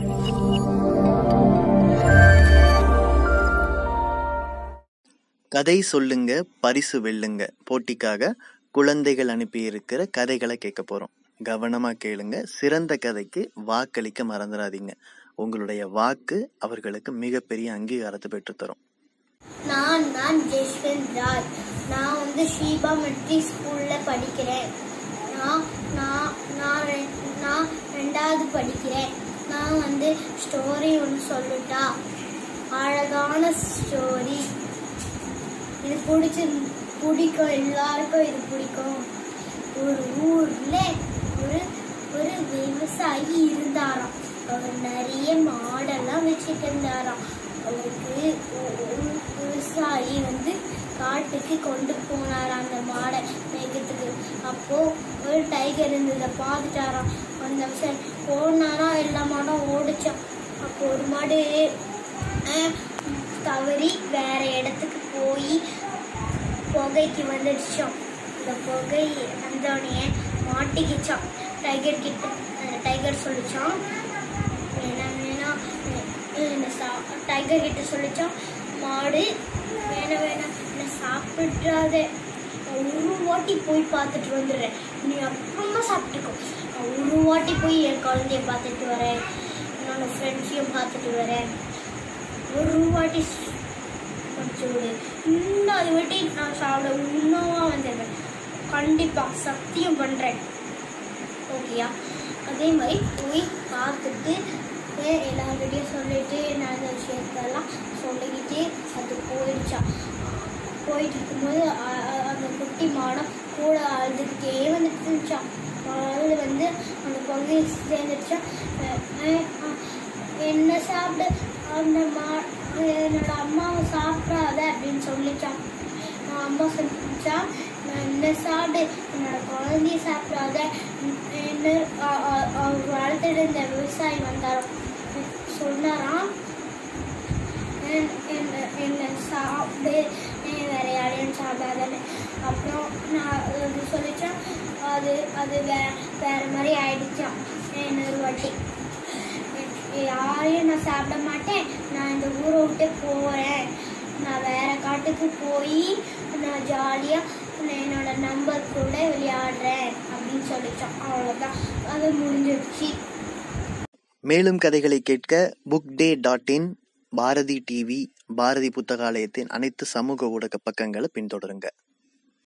கதை சொல்லுங்க பரிசு வெல்லுங்க போட்டிக்காக குழந்தைகள் அனுப்பியிருக்கிற கதைகளை கேட்க போறோம் கவனமா கேளுங்க சிறந்த கதைக்கு வாக்களிக்க மறந்துடாதீங்க உங்களுடைய வாக்கு அவர்களுக்கு மிகப்பெரிய அங்கீகாரத்தை பெற்றுத்தரும் நான் நான் ஜெஸ்வந்த் ராஜ் நான் வந்து ஷீபா மெட்ரி ஸ்கூல்ல படிக்கிறேன் நான் நான் நான் ரெ- நான் ரெண்டாவது படிக்கிறேன் நான் வந்து ஸ்டோரி ஒன்று சொல்லட்டா அழகான ஸ்டோரி இது பிடிச்சி பிடிக்கும் எல்லாருக்கும் இது பிடிக்கும் ஒரு ஊர்ல ஒரு ஒரு விவசாயி இருந்தாராம் அவர் நிறைய மாடெல்லாம் வச்சுட்டு இருந்தாராம் அவருக்கு ஒ- ஒரு விவசாயி வந்து காட்டுக்கு கொண்டு போனாராம் அந்த மாடை மேய்க்கிறதுக்கு அப்போ ஒரு டைகர் இருந்ததை பார்த்துட்டாராம் அந்த விவசாயி போனாரா எல்லா மாடும் ஓடிச்சான் அப்போ ஒரு மாடு அஹ், தவறி வேற இடத்துக்கு போய் புகைக்கு வந்துடுச்சோம் இந்த புகை வந்தோடனே மாட்டிக்கிச்சான் டைகர் கிட்ட அந்த டைகர் சொல்லிச்சான் வேணா வேணா என்ன சா- டைகர் கிட்ட சொல்லிச்சான் மாடு வேணா வேணா என்ன சாப்பிட்றாத நான் ஒரு வாட்டி போய் பார்த்துட்டு வந்துடுறேன் நீ அப்புறமா சாப்பிட்டுக்கோ நான் ஒரு வாட்டி போய் என் குழந்தைய பார்த்துட்டு வரேன் என்னோட ஃப்ரெண்ட்ஸையும் பார்த்துட்டு வரேன் ஒரு வாட்டி கொஞ்சம் விடு இன்னும் அதை விட்டு நான் சாப்பிட இன்னும் வந்துடுவேன் கண்டிப்பா சத்தியம் பண்றேன் ஓகேயா அதே மாதிரி போய் பார்த்துட்டு ஏ- எல்லார்கிட்டயும் சொல்லிட்டு நடந்த விஷயத்தெல்லாம் சொல்லிக்கிட்டு அது போயிடுச்சான் போயிட்டு இருக்கும்போது அ- அ- அந்த குட்டி மாடம் கூட அழுதுகிட்டே வந்துட்டு இருந்துச்சான் அழுது வந்து அந்த பகுதியை சேர்ந்துருச்சா அஹ் அஹ் அஹ் என்ன சாப்பிட அந்த மா என்னோட அம்மாவை சாப்பிடாத அப்படின்னு சொல்லிச்சான் நான் அம்மா சொல்லிச்சா நான் என்ன சாப்பிடு என்னோட குழந்தைய சாப்பிடாத என்ன அ- அ- அவர் வளர்த்துட்டு இருந்த விவசாயி வந்தாராம் சொன்னாராம் என்- என்ன என்ன சாப்பிடு நீ வேற யாரையும் சாப்பிடாதன்னு அப்புறம் நான் அது சொல்லிச்சேன் அது அது வே வேற மாதிரி ஆயிடுச்சான் இன்னொரு வாட்டி யாரையும் நான் சாப்பிட மாட்டேன் நான் இந்த ஊரை விட்டு போறேன் நான் வேற காட்டுக்கு போய் நான் ஜாலியா என்னோட நம்பர் கூட விளையாடுறேன் அப்படின்னு சொல்லிச்சான் அவ்வளவுதான் அது முடிஞ்சிருச்சு மேலும் கதைகளை கேட்க book day dot in Bharathi TV Bharathi புத்தகாலயத்தின் அனைத்து சமூக ஊடக பக்கங்களை பின்தொடருங்க